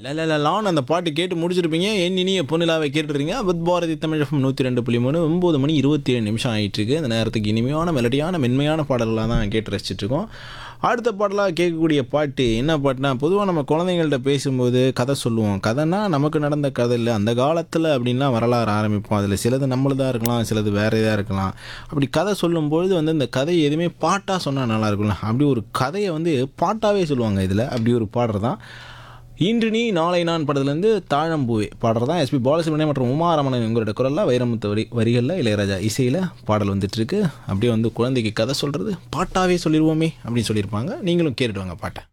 லலான்னு அந்த பாட்டு கேட்டு முடிச்சிருப்பீங்க என் இனிய பொண்ணிலாவை கேட்டுறீங்க பத் பாரதி தமிழ் எஃப்எம் நூற்றி ரெண்டு புள்ளி மூணு ஒம்பது மணி இருபத்தி ஏழு நிமிஷம் ஆயிட்டு இருக்கு அந்த நேரத்துக்கு இனிமையான மெலடியான மென்மையான பாடல்களாக தான் கேட்டு ரசிச்சிட்டு இருக்கோம் அடுத்த பாடலாக கேட்கக்கூடிய பாட்டு என்ன பாட்டுனா பொதுவாக நம்ம குழந்தைங்கள்ட்ட பேசும்போது கதை சொல்லுவோம் கதைனா நமக்கு நடந்த கதை இல்லை அந்த காலத்தில் அப்படின்லாம் வரலாறு ஆரம்பிப்போம் அதில் சிலது நம்மளதாக இருக்கலாம் சிலது வேற இதாக இருக்கலாம் அப்படி கதை சொல்லும்பொழுது வந்து இந்த கதை எதுவுமே பாட்டாக சொன்னால் நல்லா இருக்கும்ல அப்படி ஒரு கதையை வந்து பாட்டாகவே சொல்லுவாங்க இதில் அப்படி ஒரு பாடல் தான் இன்று நீ நாளை நான் படத்துலேருந்து தாழம்பூவே பாடுறது தான் எஸ்பி பாலசுப்ரமணியம் மற்றும் உமாரமணன் எங்களோட குரலில் வைரமுத்து வரி வரிகளில் இளையராஜா இசையில் பாடல் வந்துட்டு இருக்கு அப்படியே வந்து குழந்தைக்கு கதை சொல்கிறது பாட்டாவே சொல்லிடுவோமே அப்படின்னு சொல்லியிருப்பாங்க நீங்களும் கேட்டுட்டு வாங்க பாட்டை